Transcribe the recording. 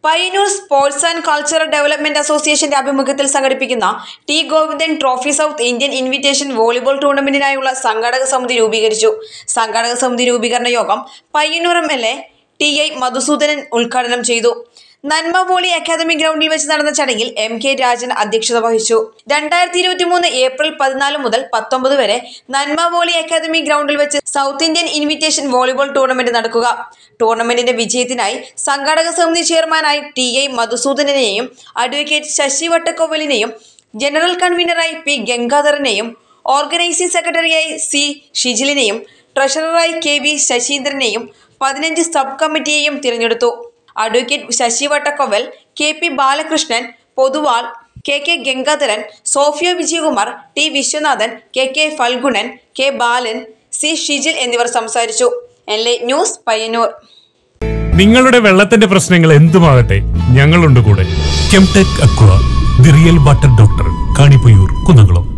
Payyanur sports and cultural development അസോസിയേഷന്റെ ആഭിമുഖ്യത്തിൽ സംഘടിപ്പിക്കുന്ന T Govindan trophy South Indian invitation volleyball ടൂർണമെന്റിനായുള്ള സംഘാടക സമിതി രൂപീകരിച്ചു സംഘാടക സമിതി രൂപീകരണ യോഗം Payyanur M L A T I Madhusoodanan ഉദ്ഘാടനം ചെയ്തു നന്മ വോളി അക്കാദമി ഗ്രൗണ്ടിൽ വെച്ച് നടന്ന ചടങ്ങിൽ എം കെ രാജൻ അധ്യക്ഷത വഹിച്ചു രണ്ടായിരത്തി ഇരുപത്തി മൂന്ന് ഏപ്രിൽ പതിനാല് മുതൽ പത്തൊമ്പത് വരെ നന്മ വോളി അക്കാദമി ഗ്രൗണ്ടിൽ വെച്ച് South Indian invitation volleyball tournament നടക്കുക ടൂർണമെന്റിന്റെ വിജയത്തിനായി സംഘാടക സമിതി ചെയർമാനായി ടി ഐ മധുസൂദനനെയും അഡ്വക്കേറ്റ് ശശി വട്ടക്കൊവലിനെയും ജനറൽ കൺവീനറായി പി ഗംഗാധരനെയും ഓർഗനൈസിംഗ് സെക്രട്ടറിയായി സി ഷിജിലിനെയും ട്രഷററായി കെ വി ശശീന്ദ്രനെയും പതിനഞ്ച് സബ് കമ്മിറ്റിയെയും തിരഞ്ഞെടുത്തു advocate Sasi Vattakkoval K P Balakrishnan Poduval K K Gangadharan Sophia Vijayakumar T Viswanathan K K Phalgunan K Balan C Shijil എന്നിവർ സംസാരിച്ചു എൽ എ ന്യൂസ് പയ്യന്നൂർ നിങ്ങളുടെ വെള്ളത്തിന്റെ പ്രശ്നങ്ങൾ എന്തുമാകട്ടെ ഞങ്ങളുണ്ട് കൂടെ Kemtech aqua the real water doctor Kanippayyur Kunnamkulam